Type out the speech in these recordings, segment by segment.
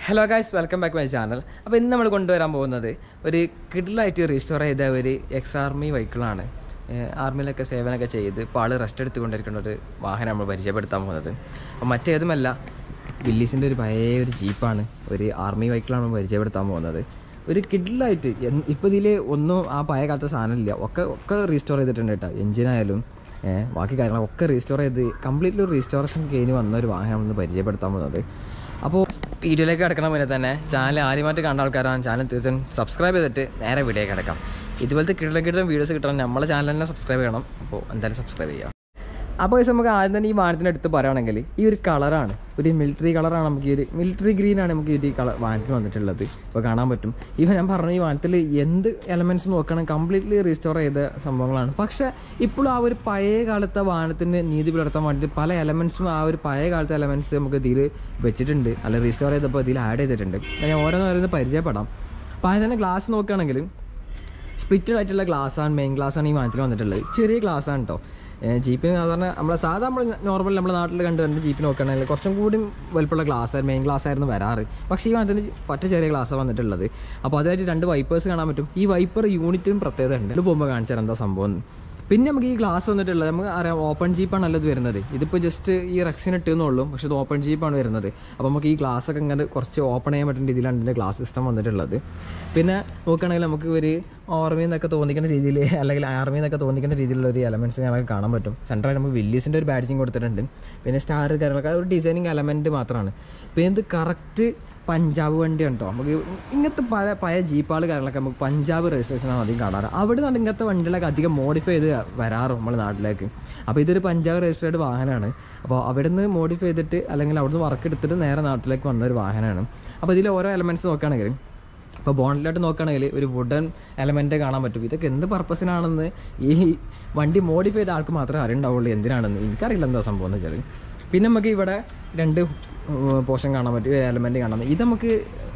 Hello guys welcome back my channel അപ്പോൾ ഇന്ന് നമ്മൾ കൊണ്ടുവരാൻ പോകുന്നത് ഒരു കിഡിലായിട്ട് റീസ്റ്റോർ ചെയ്ത ഒരു എക്സ് ആർമി വെഹിക്കിളാണ് ആർമിയിലൊക്കെ സേവനമൊക്കെ ചെയ്ത് ഇപ്പോൾ ആൾ റെസ്റ്റ് എടുത്തുകൊണ്ടിരിക്കുന്ന ഒരു വാഹനം നമ്മൾ പരിചയപ്പെടുത്താൻ പോകുന്നത് അപ്പോൾ മറ്റേതുമല്ല വില്ലീസിൻ്റെ ഒരു പഴയ ഒരു ജീപ്പാണ് ഒരു ആർമി വെഹിക്കിളാണ് നമ്മൾ പരിചയപ്പെടുത്താൻ പോകുന്നത് ഒരു കിഡിലായിട്ട് ഇപ്പോൾ ഇതിൽ ഒന്നും ആ പഴയ കാലത്തെ സാധനമില്ല ഒക്കെ ഒക്കെ റീസ്റ്റോർ ചെയ്തിട്ടുണ്ട് കേട്ടോ എഞ്ചിനായാലും ഏഹ് ബാക്കി കാര്യങ്ങളൊക്കെ റീസ്റ്റോർ ചെയ്ത് കംപ്ലീറ്റ്ലി ഒരു റീസ്റ്റോറേഷൻ കഴിഞ്ഞ് വന്ന ഒരു വാഹനം ഒന്ന് പരിചയപ്പെടുത്താൻ പോകുന്നത് അപ്പോൾ വീഡിയോയിലേക്ക് കിടക്കണ മുന്നേ തന്നെ ചാനൽ ആദ്യമായിട്ട് കണ്ട ആൾക്കാരാണ് ചാനൽ തീർച്ചയായും സബ്സ്ക്രൈബ് ചെയ്തിട്ട് നേരെ വീഡിയോ കിടക്കാം ഇതുപോലത്തെ കിടലം കിടലും വീഡിയോസ് കിട്ടണം നമ്മളെ ചാനൽ തന്നെ സബ്സ്ക്രൈബ് ചെയ്യണം അപ്പോൾ എന്തായാലും സബ്സ്ക്രൈബ് ചെയ്യാം അപ്പോൾ guys നമുക്ക് ആദ്യം തന്നെ ഈ വാഹനത്തിന് എടുത്ത് പറയുകയാണെങ്കിൽ ഈ ഒരു കളറാണ് ഒരു മിലിറ്ററി കളറാണ് നമുക്ക് ഈ ഒരു മിലിറ്ററി ഗ്രീനാണ് നമുക്ക് ഈ ഒരു കളർ വാഹനത്തിന് വന്നിട്ടുള്ളത് ഇപ്പോൾ കാണാൻ പറ്റും ഇവ ഞാൻ പറഞ്ഞ ഈ വാഹനത്തിൽ എന്ത് എലമെൻറ്റ്സ് നോക്കണം കംപ്ലീറ്റ്ലി റീസ്റ്റോർ ചെയ്ത സംഭവങ്ങളാണ് പക്ഷേ ഇപ്പോഴും ആ ഒരു പഴയ കാലത്തെ വാഹനത്തിന് നീതി പുലർത്താൻ വേണ്ടിയിട്ട് പല എലമെൻറ്റ്സും ആ ഒരു പഴയ കാലത്തെ എലമെൻറ്റ്സ് നമുക്ക് ഇതിൽ വെച്ചിട്ടുണ്ട് അല്ല റീസ്റ്റോർ ചെയ്തപ്പോൾ ഇതിൽ ആഡ് ചെയ്തിട്ടുണ്ട് ഞാൻ ഓരോന്നോരോന്ന് പരിചയപ്പെടാം അപ്പോൾ ആദ്യം തന്നെ ഗ്ലാസ് നോക്കുകയാണെങ്കിൽ സ്പ്ലിറ്റഡ് ആയിട്ടുള്ള ഗ്ലാസ്സാണ് മെയിൻ ഗ്ലാസ്സാണ് ഈ വാഹനത്തിൽ വന്നിട്ടുള്ളത് ചെറിയ ഗ്ലാസ്സാണ് കേട്ടോ ജീപ്പിന് സാധാരണ നമ്മളെ സാധാ നമ്മൾ നോർമൽ നമ്മുടെ നാട്ടിൽ കണ്ടുവരുന്ന ജീപ്പിന് നോക്കുകയാണെങ്കിൽ കുറച്ചും കൂടി വലുപ്പമുള്ള ഗ്ലാസ് മെയിൻ ഗ്ലാസ് ആയിരുന്നു വരാറ് പക്ഷേ ഈ വാഹനത്തിന് പറ്റ ചെറിയ ഗ്ലാസ്സാണ് വന്നിട്ടുള്ളത് അപ്പോൾ അതായിട്ട് രണ്ട് വൈപ്പേഴ്സ് കാണാൻ പറ്റും ഈ വൈപ്പർ യൂണിറ്റും പ്രത്യേകത ഉണ്ട് ഇത് പോകുമ്പോൾ കാണിച്ചാൽ എന്താ സംഭവം എന്ന്. പിന്നെ നമുക്ക് ഈ ഗ്ലാസ് വന്നിട്ടുള്ളത് നമുക്ക് അറിയാം ഓപ്പൺ ജീപ്പാണ് നല്ലത് വരുന്നത് ഇതിപ്പോൾ ജസ്റ്റ് ഈ റെക്സിന് ഇട്ടുന്നുള്ളൂ പക്ഷേ ഇത് ഓപ്പൺ ജീപ്പാണ് വരുന്നത് അപ്പോൾ നമുക്ക് ഈ ഗ്ലാസ് ഒക്കെ ഇങ്ങനെ കുറച്ച് ഓപ്പൺ ചെയ്യാൻ പറ്റുന്ന രീതിയിലാണ് ഇതിൻ്റെ ഗ്ലാസ് സിസ്റ്റം വന്നിട്ടുള്ളത് പിന്നെ നോക്കുകയാണെങ്കിൽ നമുക്ക് ഒരു ഓർമി എന്നൊക്കെ തോന്നിക്കുന്ന രീതിയിൽ അല്ലെങ്കിൽ ആർമി എന്നൊക്കെ തോന്നിക്കുന്ന രീതിയിലുള്ള ഒരു എലമെൻറ്റ്സ് ഞങ്ങൾക്ക് കാണാൻ പറ്റും സെൻട്രൽ നമുക്ക് വില്ലീസിൻ്റെ ഒരു ബാഡ്ജിങ് കൊടുത്തിട്ടുണ്ട് പിന്നെ സ്റ്റാർ കാര്യങ്ങളൊക്കെ അത് ഒരു ഡിസൈനിങ് എലമെൻറ്റ് മാത്രമാണ് പിന്നെ ഇത് കറക്റ്റ് പഞ്ചാബ് വണ്ടിയാണ് കേട്ടോ നമുക്ക് ഇങ്ങനത്തെ പല പഴയ ജീപ്പാൾ കാര്യങ്ങളൊക്കെ നമുക്ക് പഞ്ചാബ് രജിസ്ട്രേഷനാണ് അധികം കാണാറ് അവിടെ നിന്നാണ് ഇങ്ങനത്തെ വണ്ടികളൊക്കെ അധികം മോഡിഫൈ ചെയ്ത് വരാറും നമ്മുടെ നാട്ടിലേക്ക് അപ്പോൾ ഇതൊരു പഞ്ചാബ് രജിസ്ട്രേഡ് വാഹനമാണ് അപ്പോൾ അവിടെ നിന്ന് മോഡിഫൈ ചെയ്തിട്ട് അല്ലെങ്കിൽ അവിടുന്ന് വർക്ക് എടുത്തിട്ട് നേരെ നാട്ടിലേക്ക് വന്ന ഒരു വാഹനമാണ് അപ്പോൾ ഇതിൽ ഓരോ എലമെൻറ്റ്സ് നോക്കുകയാണെങ്കിൽ ഇപ്പോൾ ബോണ്ടിലോട്ട് നോക്കുകയാണെങ്കിൽ ഒരു വുഡൻ എലമെൻ്റ് കാണാൻ പറ്റും ഇതൊക്കെ എന്ത് പർപ്പസിനാണെന്ന് ഈ വണ്ടി മോഡിഫൈ ചെയ്ത ആൾക്ക് മാത്രമേ അറിയുണ്ടാവുള്ളൂ എന്തിനാണെന്ന് എനിക്കറിയില്ല എന്താ സംഭവം എന്ന് വെച്ചാൽ പിന്നെ നമുക്ക് ഇവിടെ രണ്ട് പോർഷൻ കാണാൻ പറ്റും എലമെൻറ്റ് കാണാൻ പറ്റും ഇത് നമുക്ക്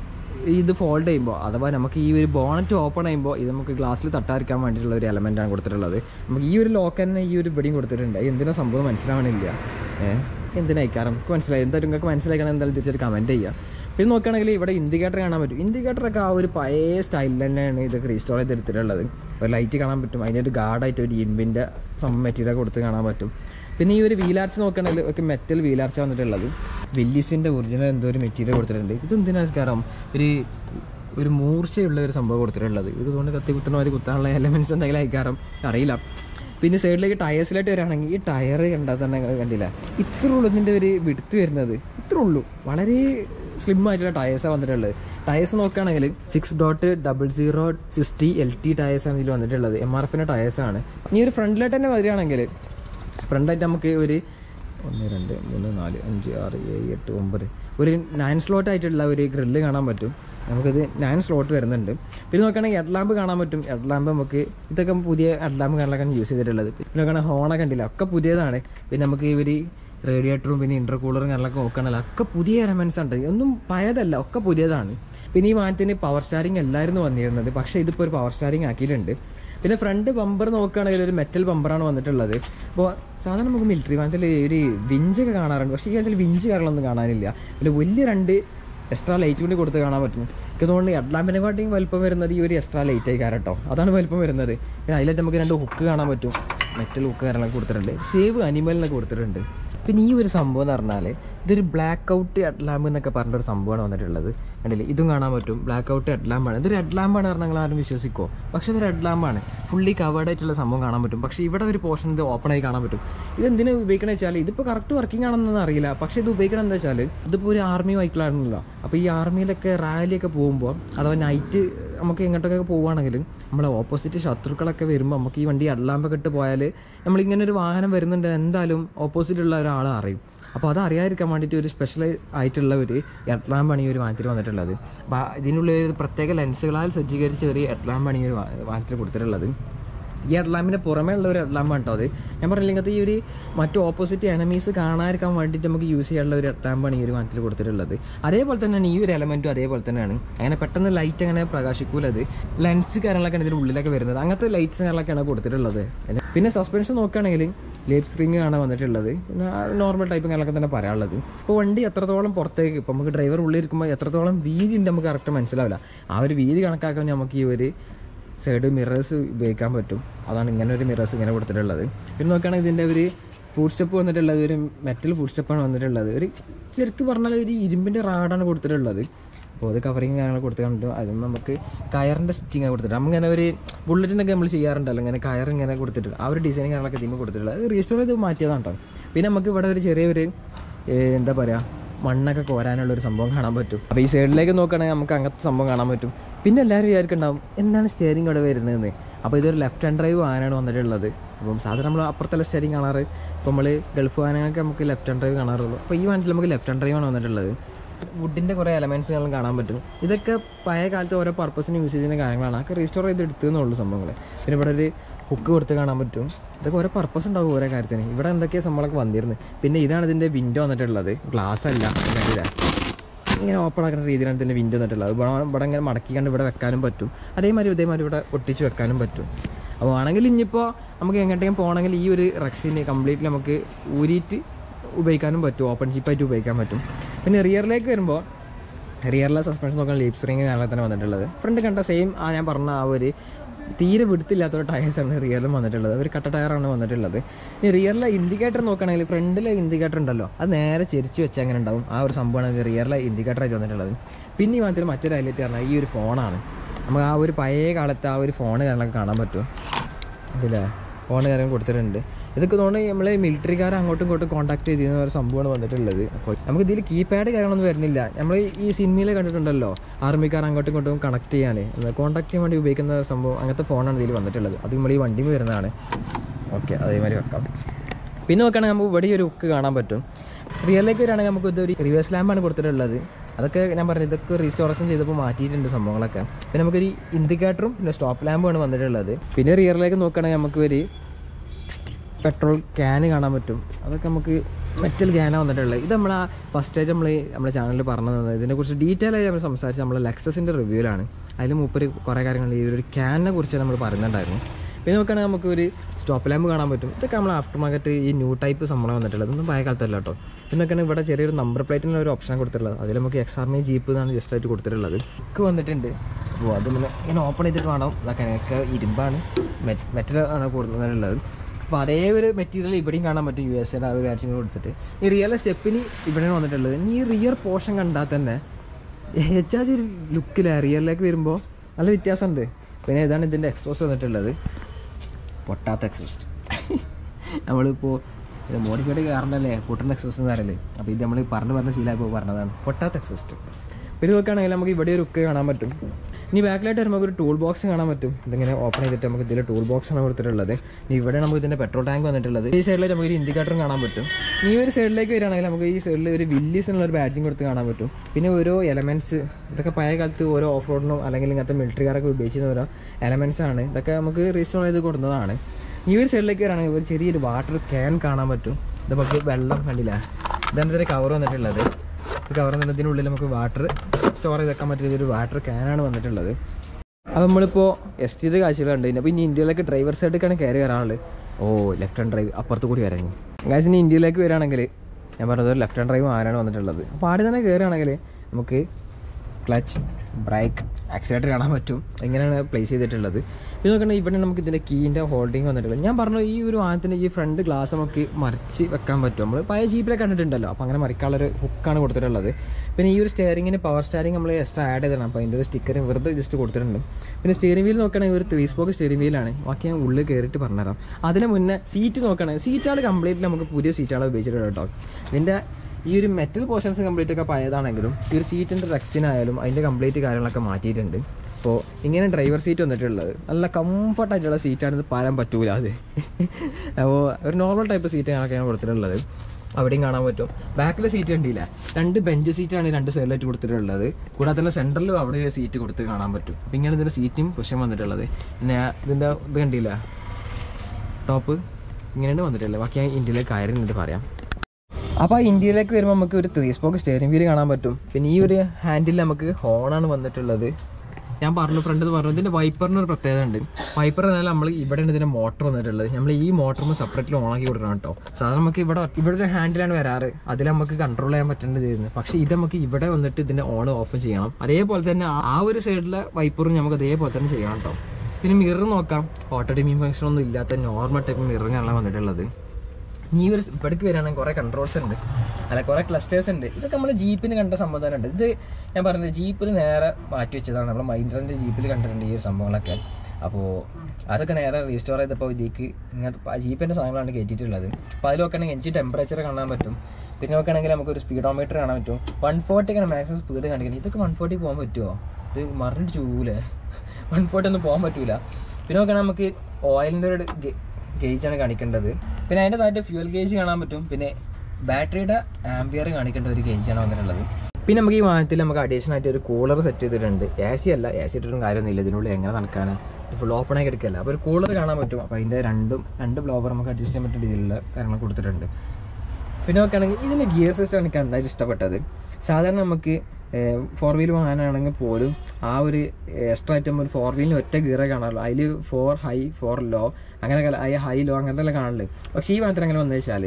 ഇത് ഫോൾഡ് ചെയ്യുമ്പോൾ അഥവാ നമുക്ക് ഈ ഒരു ബോണറ്റ് ഓപ്പൺ ചെയ്യുമ്പോൾ ഇത് നമുക്ക് ഗ്ലാസ്സിൽ തട്ടാതിരിക്കാൻ വേണ്ടിയിട്ടുള്ള ഒരു എലമെൻ്റാണ് കൊടുത്തിട്ടുള്ളത് നമുക്ക് ഈ ഒരു ലോക്ക് തന്നെ ഈ ഒരു ഇവിടെയും കൊടുത്തിട്ടുണ്ട് എന്തിനാ സംഭവം മനസ്സിലാവണില്ല ഏഹ് എന്തിനായിക്കാരം നമുക്ക് മനസ്സിലായി എന്തായാലും നിങ്ങൾക്ക് മനസ്സിലാക്കണം എന്തായാലും തിരിച്ചൊരു കമൻറ്റ് ചെയ്യുക പിന്നെ നോക്കുകയാണെങ്കിൽ ഇവിടെ ഇൻഡിക്കേറ്റർ കാണാൻ പറ്റും ഇൻഡിക്കേറ്ററൊക്കെ ആ ഒരു പഴയ സ്റ്റൈലിൽ തന്നെയാണ് ഇതൊക്കെ റീസ്റ്റോർ ചെയ്തെടുത്തിട്ടുള്ളത് ഒരു ലൈറ്റ് കാണാൻ പറ്റും അതിനൊരു ഗാർഡായിട്ട് ഒരു ഇരുമ്പിൻ്റെ സം മെറ്റീരിയൽ കൊടുത്ത് കാണാൻ പറ്റും പിന്നെ ഈ ഒരു വീലാർച്ച് നോക്കുകയാണെങ്കിൽ ഒക്കെ മെറ്റൽ വീലാർച്ച വന്നിട്ടുള്ളത് വില്ലീസിൻ്റെ ഒറിജിനൽ എന്തോ ഒരു മെറ്റീരിയൽ കൊടുത്തിട്ടുണ്ട് ഇത് എന്തിനാ കാരണം ഒരു ഒരു മൂർച്ചയുള്ള ഒരു സംഭവം കൊടുത്തിട്ടുള്ളത് ഇത് കൊണ്ട് കത്തി കുത്തുന്ന മാതിരി കുത്താനുള്ള എലമെൻറ്റ്സ് എന്തെങ്കിലും അയക്കാരം അറിയില്ല പിന്നെ സൈഡിലേക്ക് ടയേഴ്സിലായിട്ട് വരികയാണെങ്കിൽ ഈ ടയർ കണ്ടാൽ തന്നെ നിങ്ങൾ കണ്ടില്ല ഇത്ര ഉള്ളൂ ഇതിൻ്റെ ഒരു വിടുത്ത് വരുന്നത് ഇത്ര ഉള്ളൂ വളരെ സ്ലിം ആയിട്ടുള്ള ടയേഴ്സാണ് വന്നിട്ടുള്ളത് ടയേഴ്സ് നോക്കുകയാണെങ്കിൽ six dot double zero sixty L T ടയേഴ്സാണ് ഇതിൽ വന്നിട്ടുള്ളത് എം ആർ എഫിൻ്റെ ടയേഴ്സാണ് ഇനി ഒരു ഫ്രണ്ടിലായിട്ട് തന്നെ വരികയാണെങ്കിൽ ഫ്രണ്ടായിട്ട് നമുക്ക് ഒരു ഒന്ന് രണ്ട് മൂന്ന് നാല് അഞ്ച് ആറ് ഏഴ് എട്ട് ഒമ്പത് ഒരു നയൻ സ്ലോട്ട് ആയിട്ടുള്ള ഒരു ഗ്രില്ല് കാണാൻ പറ്റും നമുക്കിത് നയൻ സ്ലോട്ട് വരുന്നുണ്ട് പിന്നെ നോക്കുകയാണെങ്കിൽ ഹെഡ് ലാമ്പ് കാണാൻ പറ്റും ഹെഡ് ലാമ്പ് നമുക്ക് ഇതൊക്കെ പുതിയ ഹെഡ് ലാമ്പ് കാര്യങ്ങളൊക്കെ യൂസ് ചെയ്തിട്ടുള്ളത് പിന്നെ നോക്കുകയാണെങ്കിൽ ഹോണൊക്കെ ഉണ്ടല്ലോ ഒക്കെ പുതിയതാണ് പിന്നെ നമുക്ക് ഈ ഒരു റേഡിയേറ്ററും പിന്നെ ഇൻ്റർകൂളറും കാര്യങ്ങളൊക്കെ നോക്കുകയാണെങ്കിൽ ഒക്കെ പുതിയ എലമെൻറ്റ്സ് ഉണ്ട് ഒന്നും പഴയതല്ല ഒക്കെ പുതിയതാണ് പിന്നെ ഈ വാഹനത്തിന് പവർ സ്റ്റാരിങ് അല്ലായിരുന്നു വന്നിരുന്നത് പക്ഷേ ഇതിപ്പോൾ ഒരു പവർ സ്റ്റാരിങ് ആക്കിയിട്ടുണ്ട് പിന്നെ ഫ്രണ്ട് ബമ്പർ നോക്കുകയാണെങ്കിൽ ഒരു മെറ്റൽ ബമ്പറാണ് വന്നിട്ടുള്ളത് അപ്പോൾ സാധാരണ നമുക്ക് മിലിറ്ററി വാഹനത്തിൽ ഒരു വിഞ്ചൊക്കെ കാണാറുണ്ട് പക്ഷേ ഈ അതിൽ വിഞ്ച് കാര്യങ്ങളൊന്നും കാണാനില്ല പിന്നെ വലിയ രണ്ട് എക്സ്ട്രാ ലൈറ്റ് കൂടി കൊടുത്ത് കാണാൻ പറ്റും എനിക്ക് തോന്നുന്നു ഹെഡ്ലാമ്പിനെ കാട്ടിയും വലിപ്പം വരുന്നത് ഈ ഒരു എക്സ്ട്രാ ലൈറ്റ് ആയി കേട്ടോ അതാണ് വലിപ്പം വരുന്നത് പിന്നെ അതിലായിട്ട് നമുക്ക് രണ്ട് ഹുക്ക് കാണാൻ പറ്റും മെറ്റൽ ഹുക്ക് കാര്യങ്ങളൊക്കെ കൊടുത്തിട്ടുണ്ട് സേവ് അനിമലിനൊക്കെ കൊടുത്തിട്ടുണ്ട് പിന്നെ ഈ ഒരു സംഭവം എന്ന് പറഞ്ഞാൽ ഇതൊരു ബ്ലാക്ക് ഔട്ട് ഹെഡ് ലാമ്പ് എന്നൊക്കെ പറഞ്ഞൊരു സംഭവമാണ് വന്നിട്ടുള്ളത് കണ്ടില്ലേ ഇതും കാണാൻ പറ്റും ബ്ലാക്ക് ഔട്ട് ഹെഡ് ലാമ്പാണ് ഇതൊരു ഹെഡ് ലാമ്പാണ് പറഞ്ഞാൽ നിങ്ങൾ ആരും വിശ്വസിക്കോ പക്ഷേ ഇതൊരു ഹെഡ് ലാമ്പാണ് ഫുള്ളി കവേർഡ് ആയിട്ടുള്ള സംഭവം കാണാൻ പറ്റും പക്ഷേ ഇവിടെ ഒരു പോർഷൻ ഇത് ഓപ്പൺ ആയി കാണാൻ പറ്റും ഇത് എന്തിനാ ഉപയോഗിക്കണമെന്ന് വെച്ചാൽ ഇതിപ്പോൾ കറക്റ്റ് വർക്കിംഗ് ആണെന്നൊന്നും അറിയില്ല പക്ഷേ ഇത് ഉപയോഗിക്കണം എന്താ വെച്ചാൽ ഇതിപ്പോൾ ഒരു ആർമി വെഹിക്കിളാണല്ലോ അപ്പോൾ ഈ ആർമിയിലൊക്കെ റാലിയൊക്കെ പോകുമ്പോൾ അഥവാ നൈറ്റ് നമുക്ക് എങ്ങോട്ടൊക്കെ പോവുകയാണെങ്കിൽ നമ്മളെ ഓപ്പോസിറ്റ് ശത്രുക്കളൊക്കെ വരുമ്പോൾ നമുക്ക് ഈ വണ്ടി അടലാമ്പൊക്കെ ഇട്ട് പോയാൽ നമ്മളിങ്ങനെ ഒരു വാഹനം വരുന്നുണ്ട് എന്തായാലും ഓപ്പോസിറ്റുള്ള ഒരാൾ അറിയും അപ്പോൾ അത് അറിയാതിരിക്കാൻ വേണ്ടിയിട്ട് ഒരു സ്പെഷ്യൽ ആയിട്ടുള്ള ഒരു എട്ലാമ്പാണ് ഈ ഒരു വാഹനത്തിൽ വന്നിട്ടുള്ളത് അപ്പോൾ ഇതിനുള്ള ഒരു പ്രത്യേക ലെൻസുകളാൽ സജ്ജീകരിച്ച ഒരു എട്ലാമ്പാണ് ഈ ഒരു വാ- വാഹനത്തിൽ കൊടുത്തിട്ടുള്ളത് ഈ ഹെഡ്ലാമ്പിന്റെ പുറമേ ഉള്ള ഒരു ഹെഡ്ലാമ്പാണ് കേട്ടോ അത് ഞാൻ പറഞ്ഞില്ലെങ്കിൽ ഈ ഒരു മറ്റു ഓപ്പോസിറ്റ് എനമീസ് കാണാതിരിക്കാൻ വേണ്ടിയിട്ട് നമുക്ക് യൂസ് ചെയ്യാനുള്ള ഒരു ഹെഡ്ലാമ്പാണ് ഈ ഒരു വാനത്തിൽ കൊടുത്തിട്ടുള്ളത് അതേപോലെ തന്നെയാണ് ഈ ഒരു എലമെന്റും അതേപോലെ തന്നെയാണ് അങ്ങനെ പെട്ടെന്ന് ലൈറ്റ് അങ്ങനെ പ്രകാശിക്കൂല അത് ലെൻസ് കാര്യങ്ങളൊക്കെയാണ് ഇതിന് ഉള്ളിലൊക്കെ വരുന്നത് അങ്ങനത്തെ ലൈറ്റ്സ് കാര്യങ്ങളൊക്കെയാണ് കൊടുത്തിട്ടുള്ളത് പിന്നെ സസ്പെൻഷൻ നോക്കുകയാണെങ്കിൽ ലേപ്പ് സ്പ്രിങ് ആണ് വന്നിട്ടുള്ളത് പിന്നെ നോർമൽ ടൈപ്പ് കാര്യങ്ങളൊക്കെ തന്നെ പറയാനുള്ളത് ഇപ്പോൾ വണ്ടി എത്രത്തോളം പുറത്തേക്ക് ഇപ്പോൾ നമുക്ക് ഡ്രൈവർ ഉള്ളിൽ ഇരിക്കുമ്പോൾ എത്രത്തോളം വീതി ഉണ്ട് നമുക്ക് കറക്റ്റ് മനസ്സിലാവില്ല ആ ഒരു വീതി കണക്കാക്കാൻ നമുക്ക് ഈ ഒരു സൈഡ് മിറേഴ്സ് ഉപയോഗിക്കാൻ പറ്റും അതാണ് ഇങ്ങനെ ഒരു മിറേഴ്സ് ഇങ്ങനെ കൊടുത്തിട്ടുള്ളത് പിന്നെ നോക്കുകയാണെങ്കിൽ ഇതിൻ്റെ ഒരു ഫുഡ് സ്റ്റെപ്പ് വന്നിട്ടുള്ളത് ഒരു മെറ്റൽ ഫുഡ് സ്റ്റെപ്പാണ് വന്നിട്ടുള്ളത് ഒരു ശരിക്കും പറഞ്ഞാൽ ഒരു ഇരുമ്പിൻ്റെ റാഡാണ് കൊടുത്തിട്ടുള്ളത് അപ്പോൾ അത് കവറിങ് കാര്യങ്ങൾ കൊടുത്ത് കണ്ടു അതും നമുക്ക് കയറിൻ്റെ സ്റ്റിച്ചിങ് കൊടുത്തിട്ട് നമ്മളിങ്ങനെ ഒരു ബുള്ളറ്റിനൊക്കെ നമ്മൾ ചെയ്യാറുണ്ടല്ലോ ഇങ്ങനെ കയർ ഇങ്ങനെ കൊടുത്തിട്ട് ആ ഒരു ഡിസൈനിങ് കാര്യങ്ങളൊക്കെ ഇതിമ്പോൾ കൊടുത്തിട്ടുള്ളത് അത് റീസ്റ്റോർ ചെയ്ത് മാറ്റിയതാണ് കേട്ടോ പിന്നെ നമുക്ക് ഇവിടെ ഒരു ചെറിയൊരു ഏഹ്, എന്താ പറയുക മണ്ണൊക്കെ കോരാനുള്ള ഒരു സംഭവം കാണാൻ പറ്റും അപ്പോൾ ഈ സൈഡിലേക്ക് നോക്കുകയാണെങ്കിൽ നമുക്ക് അങ്ങനത്തെ സംഭവം കാണാൻ പറ്റും പിന്നെ എല്ലാവരും വിചാരിക്കുന്നുണ്ടാവും എന്താണ് സ്റ്റിയറിംഗ് ഇവിടെ വരുന്നതെന്ന് അപ്പോൾ ഇതൊരു ലെഫ്റ്റ് ഹാൻഡ് ഡ്രൈവ് വാഹനമാണ് വന്നിട്ടുള്ളത് അപ്പം സാധാരണ നമ്മൾ അപ്പുറത്തല്ല സ്റ്റിയറിംഗ് കാണാറ് ഇപ്പോൾ നമ്മൾ ഗൾഫ് വാഹനങ്ങൾക്ക് നമുക്ക് ലെഫ്റ്റ് ഹാൻഡ് ഡ്രൈവ് കാണാറുള്ളൂ അപ്പോൾ ഈ വാഹനത്തിൽ നമുക്ക് ലെഫ്റ്റ് ഹാൻഡ് ഡ്രൈവാണ് വന്നിട്ടുള്ളത് വുഡിൻ്റെ കുറേ എലമെൻറ്റ്സുകളും കാണാൻ പറ്റും ഇതൊക്കെ പഴയ കാലത്ത് ഓരോ പർപ്പസിന് യൂസ് ചെയ്യുന്ന കാര്യങ്ങളാണ് അതൊക്കെ റീസ്റ്റോർ ചെയ്ത് എടുത്തതെന്നുള്ളൂ സംഭവങ്ങൾ പിന്നെ ഇവിടെ ഒരു ഹുക്ക് കൊടുത്ത് കാണാൻ പറ്റും ഇതൊക്കെ ഓരോ പർപ്പസ് ഉണ്ടാവും ഓരോ കാര്യത്തിന് ഇവിടെ എന്തൊക്കെയാണ് സംഭവങ്ങളൊക്കെ വന്നിരുന്നത് പിന്നെ ഇതാണ് ഇതിൻ്റെ വിൻഡോ വന്നിട്ടുള്ളത് ഗ്ലാസ് അല്ല ഇങ്ങനെ ഇങ്ങനെ ഓപ്പൺ ആക്കുന്ന രീതിയിലാണ് ഇതിൻ്റെ വിൻഡോ വന്നിട്ടുള്ളത് അത് ഇവിടെ ഇവിടെ ഇങ്ങനെ മടക്കി കണ്ട് ഇവിടെ വെക്കാനും പറ്റും അതേമാതിരി ഇതേമാതിരി ഇവിടെ ഒട്ടിച്ച് വെക്കാനും പറ്റും അപ്പോൾ ആണെങ്കിൽ ഇനിയിപ്പോൾ നമുക്ക് എങ്ങോട്ടേക്കും പോകണമെങ്കിൽ ഈ ഒരു റക്സിന് കംപ്ലീറ്റ്ലി നമുക്ക് ഊരിയിട്ട് ഉപയോഗിക്കാനും പറ്റും ഓപ്പൺ ഷിപ്പായിട്ട് ഉപയോഗിക്കാൻ പറ്റും പിന്നെ റിയറിലേക്ക് വരുമ്പോൾ റിയറിലെ സസ്പെൻഷൻ നോക്കാൻ ലീപ് സ്പ്രിങ് കാരണം തന്നെ വന്നിട്ടുള്ളത് ഫ്രണ്ട് കണ്ട സെയിം ആ ഞാൻ പറഞ്ഞ ആ ഒരു തീരെ വിടുത്തില്ലാത്ത ഒരു ടയേഴ്സാണ് റിയറിലും വന്നിട്ടുള്ളത് ഒരു കട്ട ടയറാണ് വന്നിട്ടുള്ളത് ഈ റിയറിലെ ഇൻഡിക്കേറ്റർ നോക്കുകയാണെങ്കിൽ ഫ്രണ്ടിലെ ഇൻഡിക്കേറ്റർ ഉണ്ടല്ലോ അത് നേരെ ചെരിച്ച് വെച്ചാൽ അങ്ങനെ ഉണ്ടാവും ആ ഒരു സംഭവമാണ് റിയറിലെ ഇൻഡിക്കേറ്റർ ആയിട്ട് വന്നിട്ടുള്ളത് പിന്നെ ഈ വാനത്തിൽ മറ്റൊരു ഹൈലൈറ്റ് പറഞ്ഞാൽ ഈ ഒരു ഫോണാണ് നമുക്ക് ആ ഒരു പഴയ കാലത്ത് ആ ഒരു ഫോൺ കാര്യങ്ങളൊക്കെ കാണാൻ പറ്റും ഇതില്ലേ ഫോൺ കാര്യം കൊടുത്തിട്ടുണ്ട് ഇതൊക്കെ തോന്നുന്നു നമ്മൾ മിലിറ്ററിക്കാരെ അങ്ങോട്ടും ഇങ്ങോട്ടും കോൺടാക്ട് ചെയ്തിരുന്ന ഒരു സംഭവമാണ് വന്നിട്ടുള്ളത് അപ്പോൾ നമുക്ക് ഇതിൽ കീപാഡ് കാര്യങ്ങളൊന്നും വരുന്നില്ല നമ്മൾ ഈ സിനിമയിൽ കണ്ടിട്ടുണ്ടല്ലോ ആർമിക്കാർ അങ്ങോട്ടും ഇങ്ങോട്ടും കണക്ട് ചെയ്യാൻ കോൺടാക്ട് ചെയ്യാൻ വേണ്ടി ഉപയോഗിക്കുന്ന ഒരു സംഭവം അങ്ങനത്തെ ഫോണാണ് ഇതിൽ വന്നിട്ടുള്ളത് അത് നമ്മൾ ഈ വണ്ടിയിൽ വരുന്നതാണ് ഓക്കെ അതേമാതിരി വെക്കാം പിന്നെ നോക്കുകയാണെങ്കിൽ നമുക്ക് ഇവിടെ ഈ ഒരു ഹുക്ക് കാണാൻ പറ്റും റിയലിലേക്ക് വരികയാണെങ്കിൽ നമുക്ക് ഇതൊരു റിവേഴ്സ് ലാമ്പാണ് കൊടുത്തിട്ടുള്ളത് അതൊക്കെ ഞാൻ പറഞ്ഞു ഇതൊക്കെ റീസ്റ്റോറേഷൻ ചെയ്തപ്പോൾ മാറ്റിയിട്ടുണ്ട് സംഭവങ്ങളൊക്കെ പിന്നെ നമുക്കൊരു ഇൻഡിക്കേറ്ററും പിന്നെ സ്റ്റോപ്പ് ലാമ്പുമാണ് വന്നിട്ടുള്ളത് പിന്നെ റിയറിലേക്ക് നോക്കുകയാണെങ്കിൽ നമുക്ക് ഒരു പെട്രോൾ ക്യാന് കാണാൻ പറ്റും അതൊക്കെ നമുക്ക് മെറ്റൽ ക്യാനാണ് വന്നിട്ടുള്ളത് ഇത് നമ്മൾ ആ ഫസ്റ്റ് ആയിട്ട് നമ്മൾ നമ്മുടെ ചാനലിൽ പറഞ്ഞത് ഇതിനെക്കുറിച്ച് ഡീറ്റെയിൽ ആയി നമ്മൾ സംസാരിച്ച് നമ്മൾ ലെക്സസിൻ്റെ റിവ്യൂലാണ് അതിൽ മൂപ്പര് കുറേ കാര്യങ്ങൾ ഈ ഒരു ക്യാനിനെ കുറിച്ച് നമ്മൾ പറയുന്നുണ്ടായിരുന്നു പിന്നെ നോക്കുകയാണെങ്കിൽ നമുക്ക് ഒരു സ്റ്റോപ്പ് ലാമ്പ് കാണാൻ പറ്റും ഇതൊക്കെ നമ്മൾ ആഫ്റ്റർ മാർക്കറ്റ് ഈ ന്യൂ ടൈപ്പ് സംഭവം വന്നിട്ടുള്ളത് ഇതൊന്നും പഴയ കാലത്തല്ല കേട്ടോ പിന്നെ നോക്കുകയാണെങ്കിൽ ഇവിടെ ചെറിയൊരു നമ്പർ പ്ലേറ്റിനുള്ള ഒരു ഓപ്ഷൻ കൊടുത്തിട്ടുള്ളത് അതിൽ നമുക്ക് എക്സ് ആർമി ജീപ്പ് എന്നാണ് ജസ്റ്റ് ആയിട്ട് കൊടുത്തിട്ടുള്ളത് ഒക്കെ വന്നിട്ടുണ്ട് അപ്പോൾ അത് ഇങ്ങനെ ഇങ്ങനെ ഓപ്പൺ ചെയ്തിട്ട് വേണം ഇതൊക്കെ ഒക്കെ ഇരുമ്പാണ് മെറ്റൽ ആണ് കൊടുത്തിട്ടുള്ളത് അപ്പോൾ അതേ ഒരു മെറ്റീരിയൽ ഇവിടെയും കാണാൻ പറ്റും യു എസ് എയുടെ ആ ഒരു ആക്ഷൻ കൊടുത്തിട്ട് ഈ റിയൽ സ്റ്റെപ്പിന് ഇവിടെയാണ് വന്നിട്ടുള്ളത് ഇനി ഈ റിയർ പോർഷൻ കണ്ടാൽ തന്നെ എച്ചാജ് ഒരു ലുക്കില്ല റിയലിലേക്ക് വരുമ്പോൾ നല്ല വ്യത്യാസമുണ്ട് പിന്നെ ഇതാണ് ഇതിൻ്റെ എക്സോസ്റ്റ് വന്നിട്ടുള്ളത് പൊട്ടാത്ത എക്സോസ്റ്റ് നമ്മളിപ്പോൾ ഇത് മോഡിഫൈഡ് കാറിനല്ലേ പൊട്ടുന്ന എക്സോസ്റ്റ് എന്ന് പറയല്ലേ അപ്പോൾ ഇത് നമ്മൾ പറഞ്ഞ് പറഞ്ഞ് ശീലമായപ്പോൾ പറഞ്ഞതാണ് പൊട്ടാത്ത എക്സോസ്റ്റ് പിന്നെ നോക്കുകയാണെങ്കിൽ നമുക്ക് ഇവിടെ ഒരു ലുക്ക് കാണാൻ പറ്റും ഇനി ബാക്കിലായിട്ട് വരുമ്പോൾ നമുക്ക് ഒരു ടൂൾ ബോക്സ് കാണാൻ പറ്റും ഇതിങ്ങനെ ഓപ്പൺ ചെയ്തിട്ട് നമുക്ക് ഇതിൽ ടൂൾ ബോക്സ് ആണ് കൊടുത്തിട്ടുള്ളത് ഇനി ഇവിടെ നമുക്ക് ഇതിൻ്റെ പെട്രോൾ ടാങ്ക് വന്നിട്ടുള്ളത് ഈ സൈഡിലേക്ക് നമുക്ക് ഒരു ഇൻഡിക്കേറ്ററും കാണാൻ പറ്റും ഇനി ഈ ഒരു സൈഡിലേക്ക് വരികയാണെങ്കിൽ നമുക്ക് ഈ സൈഡിൽ ഒരു വില്ലീസ് എന്നുള്ള ഒരു ബാഡ്ജിങ് കൊടുത്ത് കാണാൻ പറ്റും പിന്നെ ഓരോ എലമെൻറ്റ്സ് ഇതൊക്കെ പഴയ കാലത്ത് ഓരോ ഓഫ് റോഡിനും അല്ലെങ്കിൽ ഇങ്ങനത്തെ മിലിറ്ററിക്കാരൊക്കെ ഉപയോഗിച്ചിരുന്ന ഓരോ എലമെൻറ്റ്സ് ആണ് ഇതൊക്കെ നമുക്ക് റീസ്റ്റോർ ചെയ്ത് കൊടുക്കുന്നതാണ് ഈ ഒരു സൈഡിലേക്ക് വരികയാണെങ്കിൽ ഒരു ചെറിയൊരു വാട്ടർ ക്യാൻ കാണാൻ പറ്റും ഇത് നമുക്ക് വെള്ളം കണ്ടില്ല ഇതാണ് ഇതിൻ്റെ കവർ വന്നിട്ടുള്ളത് ഈ കവർ വന്നതിനുള്ളിൽ നമുക്ക് വാട്ടർ സ്റ്റോർ ചെയ്ത് വെക്കാൻ പറ്റിയ ഒരു വാട്ടർ ക്യാനാണ് വന്നിട്ടുള്ളത് അപ്പോൾ നമ്മളിപ്പോൾ എസ് ടിയുടെ കാഴ്ചകൾ കണ്ടു അപ്പോൾ ഇനി ഇന്ത്യയിലേക്ക് ഡ്രൈവർ സൈഡിലേക്കാണ് കയറി വരാനുള്ളത് ഓ ലെഫ്റ്റ് ഹാൻഡ് ഡ്രൈവ് അപ്പുറത്ത് കൂടി വരാൻ ഗായ്സ് ഇനി ഇന്ത്യയിലേക്ക് വരികയാണെങ്കിൽ ഞാൻ പറഞ്ഞത് ഒരു ലെഫ്റ്റ് ഹാൻഡ് ഡ്രൈവ് ആരാണ് വന്നിട്ടുള്ളത് അപ്പോൾ ആദ്യം തന്നെ കയറുകയാണെങ്കിൽ നമുക്ക് ക്ലച്ച് ബ്രേക്ക് ആക്സിലേറ്റർ കാണാൻ പറ്റും എങ്ങനെയാണ് പ്ലേസ് ചെയ്തിട്ടുള്ളത് ഇത് നോക്കണമെങ്കിൽ ഇവിടെ നമുക്ക് ഇതിൻ്റെ കീൻ്റെ ഹോൾഡിങ് വന്നിട്ടുള്ളത് ഞാൻ പറഞ്ഞു ഈ ഒരു വാഹനത്തിൻ്റെ ഈ ഫ്രണ്ട് ഗ്ലാസ് നമുക്ക് മറിച്ച് വെക്കാൻ പറ്റും നമ്മൾ പഴയ ജീപ്പിലെ കണ്ടിട്ടുണ്ടല്ലോ അപ്പോൾ അങ്ങനെ മറിക്കാനുള്ളൊരു ഹുക്കാണ് കൊടുത്തിട്ടുള്ളത് പിന്നെ ഈ ഒരു സ്റ്റിയറിങ്ങിന് പവർ സ്റ്റിയറിംഗ് നമ്മൾ എക്സ്ട്രാ ആഡ് ചെയ്തതാണ് അപ്പോൾ അതിൻ്റെ ഒരു സ്റ്റിക്കർ വെറുതെ ജസ്റ്റ് കൊടുത്തിട്ടുണ്ട് പിന്നെ സ്റ്റിയറിംഗ് വീൽ നോക്കുകയാണെങ്കിൽ ഒരു ത്രീ സ്പോക്ക് സ്റ്റിയറിംഗ് വീലാണ് ബാക്കി ഞാൻ ഉള്ളിൽ കയറിയിട്ട് പറഞ്ഞുതരാം അതിന് മുന്നേ സീറ്റ് നോക്കുകയാണെങ്കിൽ സീറ്റുകൾ കംപ്ലീറ്റ്ലി നമുക്ക് പുതിയ സീറ്റുകൾ ഉപയോഗിച്ചിട്ടുണ്ട് കേട്ടോ ഇതിൻ്റെ ഈ ഒരു മെറ്റൽ പോർഷൻസ് കംപ്ലീറ്റ് ഒക്കെ പഴയതാണെങ്കിലും ഈ ഒരു സീറ്റിൻ്റെ റെക്സിനായാലും അതിൻ്റെ കംപ്ലീറ്റ് കാര്യങ്ങളൊക്കെ മാറ്റിയിട്ടുണ്ട് അപ്പോൾ ഇങ്ങനെ ഡ്രൈവർ സീറ്റ് വന്നിട്ടുള്ളത് നല്ല കംഫർട്ടായിട്ടുള്ള സീറ്റാണ് ഇത് പാരാൻ പറ്റൂല അത് അപ്പോൾ ഒരു നോർമൽ ടൈപ്പ് സീറ്റാണ് കൊടുത്തിട്ടുള്ളത് അവിടെയും കാണാൻ പറ്റും ബാക്കിലെ സീറ്റ് കണ്ടില്ല രണ്ട് ബെഞ്ച് സീറ്റാണ് രണ്ട് സൈഡിലായിട്ട് കൊടുത്തിട്ടുള്ളത് കൂടാതെ തന്നെ സെൻറ്ററിലും അവിടെ ഒരു സീറ്റ് കൊടുത്ത് കാണാൻ പറ്റും അപ്പം ഇങ്ങനെ ഇതിൻ്റെ സീറ്റും പൊസിഷൻ വന്നിട്ടുള്ളത് പിന്നെ ഇതിൻ്റെ ഇത് കണ്ടില്ല ടോപ്പ് ഇങ്ങനെയാണ് വന്നിട്ടില്ല ബാക്കി ഞാൻ ഇന്ത്യയിലേക്ക് കയറി നിന്നിട്ട് പറയാം അപ്പോൾ ഇന്ത്യയിലേക്ക് വരുമ്പോൾ നമുക്ക് ഒരു ത്രീ സ്പോക്ക് സ്റ്റിയറിംഗ് വീൽ കാണാൻ പറ്റും പിന്നെ ഈ ഒരു ഹാൻഡിൽ നമുക്ക് ഹോണാണ് വന്നിട്ടുള്ളത് ഞാൻ പറഞ്ഞു ഫ്രണ്ട് പറഞ്ഞു ഇതിൻ്റെ വൈപ്പറിന് ഒരു പ്രത്യേകത ഉണ്ട് വൈപ്പർ എന്നാൽ നമ്മൾ ഇവിടെയാണ് ഇതിൻ്റെ മോട്ടർ വന്നിട്ടുള്ളത് നമ്മൾ ഈ മോട്ടറിന് സെപ്പറേറ്റ്ലി ഓണാക്കി കൊടുക്കണം കേട്ടോ സാധാരണ നമുക്ക് ഇവിടെ ഇവിടെ ഒരു ഹാൻഡിലാണ് വരാറ് അതിൽ നമുക്ക് കൺട്രോൾ ചെയ്യാൻ പറ്റേണ്ടത് ചെയ്യുന്നത് പക്ഷേ ഇത് നമുക്ക് ഇവിടെ വന്നിട്ട് ഇതിൻ്റെ ഓൺ ഓഫ് ചെയ്യണം അതേപോലെ തന്നെ ആ- ആ ഒരു സൈഡിലെ വൈപ്പറും നമുക്ക് അതേപോലെ തന്നെ ചെയ്യണം കേട്ടോ പിന്നെ മിറർ നോക്കാം ഓട്ടോ ഡിമിങ് ഫംഗ്ഷൻ ഒന്നും ഇല്ലാത്ത നോർമൽ ടൈപ്പ് മിററിനാണ് വന്നിട്ടുള്ളത് ഈ ഒരു ഇവിടേക്ക് വരികയാണെങ്കിൽ കുറേ കൺട്രോൾസ് ഉണ്ട് അല്ല കുറേ ക്ലസ്റ്റേഴ്സ് ഉണ്ട് ഇതൊക്കെ നമ്മൾ ജീപ്പിന് കണ്ട സംഭവം ഉണ്ട് ഇത് ഞാൻ പറഞ്ഞത് ജീപ്പിൽ നേരെ മാറ്റി വെച്ചതാണ് നമ്മൾ മൈൻഡ്രൻ്റെ ജീപ്പിൽ കണ്ടിട്ടുണ്ട് ഈ ഒരു സംഭവങ്ങളൊക്കെ അപ്പോൾ അതൊക്കെ നേരെ റീസ്റ്റോർ ചെയ്തപ്പോൾ ഇതിക്ക് ഇങ്ങനത്തെ ജീപ്പിൻ്റെ സാധനങ്ങളാണ് കയറ്റിയിട്ടുള്ളത് അപ്പോൾ അതിൽ നോക്കുകയാണെങ്കിൽ എഞ്ചിൻ ടെമ്പറേച്ചർ കാണാൻ പറ്റും പിന്നെ നോക്കുകയാണെങ്കിൽ നമുക്ക് ഒരു സ്പീഡോമീറ്റർ കാണാൻ പറ്റും വൺ ഫോർട്ടിക്കാണ് മാക്സിമം സ്പീഡ് കാണിക്കുന്നത് ഇതൊക്കെ വൺ ഫോർട്ടി പോകാൻ പറ്റുമോ ഇത് മറിഞ്ഞിട്ട് ചൂലേ വൺ ഫോർട്ടി ഒന്നും പോകാൻ പറ്റൂല പിന്നെ നോക്കുകയാണെങ്കിൽ നമുക്ക് ഓയിലിൻ്റെ ഒരു ഗേജാണ് കാണിക്കേണ്ടത് പിന്നെ അതിൻ്റെ താഴെ ഫ്യൂൽ ഗേജ് കാണാൻ പറ്റും പിന്നെ ബാറ്ററിയുടെ ആംബിയർ കാണിക്കേണ്ട ഒരു ഗേജാണ് വന്നിട്ടുള്ളത് പിന്നെ നമുക്ക് ഈ വാഹനത്തിൽ നമുക്ക് അഡീഷണൽ ആയിട്ട് ഒരു കൂളർ സെറ്റ് ചെയ്തിട്ടുണ്ട് എ സി അല്ല എ സി ഇട്ടിട്ടും കാര്യമൊന്നുമില്ല ഇതിനുള്ളിൽ എങ്ങനെ നടക്കാനാണ് ഇത് ഫുൾ ഓപ്പൺ ആയി എടുക്കല്ല അപ്പോൾ ഒരു കൂളർ കാണാൻ പറ്റും അപ്പോൾ അതിൻ്റെ രണ്ടും രണ്ട് ബ്ലോവർ നമുക്ക് അഡ്ജസ്റ്റ് ചെയ്യാൻ പറ്റുന്ന രീതിയിലുള്ള കാര്യങ്ങൾ കൊടുത്തിട്ടുണ്ട് പിന്നെ നോക്കുകയാണെങ്കിൽ ഇതിൻ്റെ ഗിയർ സിസ്റ്റം എനിക്ക് എന്തായാലും ഇഷ്ടപ്പെട്ടത് സാധാരണ നമുക്ക് ഫോർ വീൽ വാങ്ങാനാണെങ്കിൽ പോലും ആ ഒരു എക്സ്ട്രാ ആയിട്ട് നമ്മൾ ഫോർ വീലിന് ഒറ്റ ഗിയറേ കാണാറുള്ളൂ അതിൽ ഫോർ ഹൈ ഫോർ ലോ അങ്ങനെ ഹൈ ലോ അങ്ങനത്തെ എല്ലാം കാണുള്ളൂ പക്ഷേ ഈ വാഹനത്തിൽ അങ്ങനെ വന്നു വെച്ചാൽ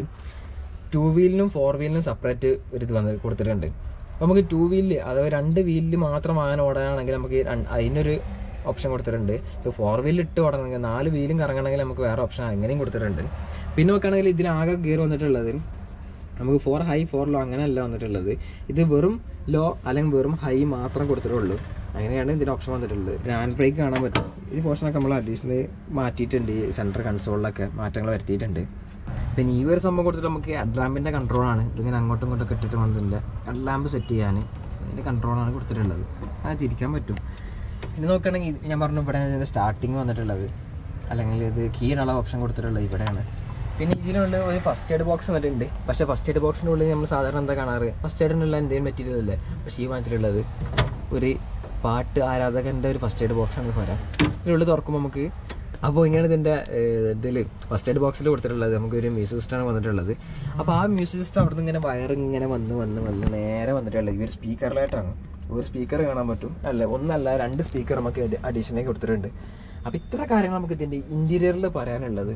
ടു വീലിനും ഫോർ വീലിനും സെപ്പറേറ്റ് ഒരു ഇത് വന്ന് കൊടുത്തിട്ടുണ്ട് അപ്പോൾ നമുക്ക് ടു വീലിൽ അഥവാ രണ്ട് വീലിൽ മാത്രം വാഹനം ഓടാനാണെങ്കിൽ നമുക്ക് രണ്ട് അതിനൊരു ഓപ്ഷൻ കൊടുത്തിട്ടുണ്ട് ഇപ്പോൾ ഫോർ വീലിൽ ഇട്ട് ഓടണമെങ്കിൽ നാല് വീലും കറങ്ങണമെങ്കിൽ നമുക്ക് വേറെ ഓപ്ഷൻ അങ്ങനെയും കൊടുത്തിട്ടുണ്ട് പിന്നെ നോക്കുകയാണെങ്കിൽ ഇതിനാകെ ഗിയർ വന്നിട്ടുള്ളത് നമുക്ക് ഫോർ ഹൈ ഫോർ ലോ അങ്ങനെയല്ല വന്നിട്ടുള്ളത് ഇത് വെറും ലോ അല്ലെങ്കിൽ വെറും ഹൈ മാത്രം കൊടുത്തിട്ടുള്ളൂ അങ്ങനെയാണ് ഇതിൻ്റെ ഓപ്ഷൻ വന്നിട്ടുള്ളത് ഹാൻഡ് ബ്രേക്ക് കാണാൻ പറ്റും ഈ പോർഷനൊക്കെ നമ്മൾ അഡീഷണൽ മാറ്റിയിട്ടുണ്ട് ഈ സെൻട്രൽ കൺസോളിലൊക്കെ മാറ്റങ്ങൾ വരുത്തിയിട്ടുണ്ട് പിന്നെ ഈ ഒരു സംഭവം കൊടുത്തിട്ട് നമുക്ക് ഹെഡ്ലാമ്പിൻ്റെ കൺട്രോളാണ് ഇതിങ്ങനെ അങ്ങോട്ടും ഇങ്ങോട്ടൊക്കെ ഇട്ടിട്ട് വന്നതിൻ്റെ ഹെഡ്ലാമ്പ് സെറ്റ് ചെയ്യാൻ അതിൻ്റെ കൺട്രോളാണ് കൊടുത്തിട്ടുള്ളത് അത് തിരിക്കാൻ പറ്റും പിന്നെ നോക്കുകയാണെങ്കിൽ ഇത് ഞാൻ പറഞ്ഞു ഇവിടെ ഇതിൻ്റെ സ്റ്റാർട്ടിങ് വന്നിട്ടുള്ളത് അല്ലെങ്കിൽ ഇത് കീനുള്ള ഓപ്ഷൻ കൊടുത്തിട്ടുള്ളത് ഇവിടെയാണ് പിന്നെ ഇതിനുള്ള ഒരു ഫസ്റ്റ് എയ്ഡ് ബോക്സ് വന്നിട്ടുണ്ട് പക്ഷേ ഫസ്റ്റ് എയ്ഡ് ബോക്സിൻ്റെ ഉള്ളിൽ നമ്മൾ സാധാരണ എന്താ കാണാറ് ഫസ്റ്റ് എയ്ഡിനുള്ള എന്തെങ്കിലും മെറ്റീരിയൽ അല്ലേ പക്ഷേ ഈ വാങ്ങിച്ചിട്ടുള്ളത് ഒരു പാട്ട് ആരാധകൻ്റെ ഒരു ഫസ്റ്റ് എയ്ഡ് ബോക്സ് ആണ് പറയാം ഇതിനുള്ളിൽ തുറക്കുമ്പോൾ നമുക്ക് അപ്പോൾ ഇങ്ങനെ ഇതിൻ്റെ ഇതിൽ ഫസ്റ്റ് എയ്ഡ് ബോക്സിൽ കൊടുത്തിട്ടുള്ളത് നമുക്ക് ഒരു മ്യൂസിക് സിസ്റ്റമാണ് വന്നിട്ടുള്ളത് അപ്പോൾ ആ മ്യൂസിക് സിസ്റ്റം അവിടെ നിന്ന് ഇങ്ങനെ വയർ ഇങ്ങനെ വന്ന് വന്ന് വന്ന് നേരെ വന്നിട്ടുള്ളത് ഈ ഒരു സ്പീക്കറിലായിട്ടാണ് ഒരു സ്പീക്കർ കാണാൻ പറ്റും അല്ല ഒന്നല്ല രണ്ട് സ്പീക്കർ നമുക്ക് അഡീഷണൽ കൊടുത്തിട്ടുണ്ട് അപ്പോൾ ഇത്ര കാര്യങ്ങൾ നമുക്ക് ഇതിൻ്റെ ഇൻറ്റീരിയറിൽ പറയാനുള്ളത്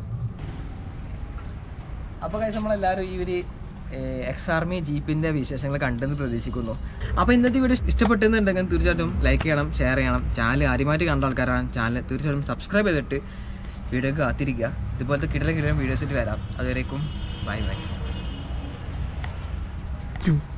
അപ്പോൾ കഴിച്ച് നമ്മളെല്ലാവരും ഈ ഒരു എക്സ് ആർമി ജീപ്പിൻ്റെ വിശേഷങ്ങൾ കണ്ടെന്ന് പ്രതീക്ഷിക്കുന്നു അപ്പോൾ ഇന്നത്തെ വീഡിയോ ഇഷ്ടപ്പെട്ടെന്നുണ്ടെങ്കിൽ തീർച്ചയായിട്ടും ലൈക്ക് ചെയ്യണം ഷെയർ ചെയ്യണം ചാനൽ ആദ്യമായിട്ട് കണ്ട ആൾക്കാരാണ് ചാനൽ തീർച്ചയായിട്ടും സബ്സ്ക്രൈബ് ചെയ്തിട്ട് വീഡിയോ കാത്തിരിക്കുക ഇതുപോലത്തെ കിടല കിടലും വീഡിയോസിട്ട് വരാം അതുവരേക്കും ബൈ ബൈ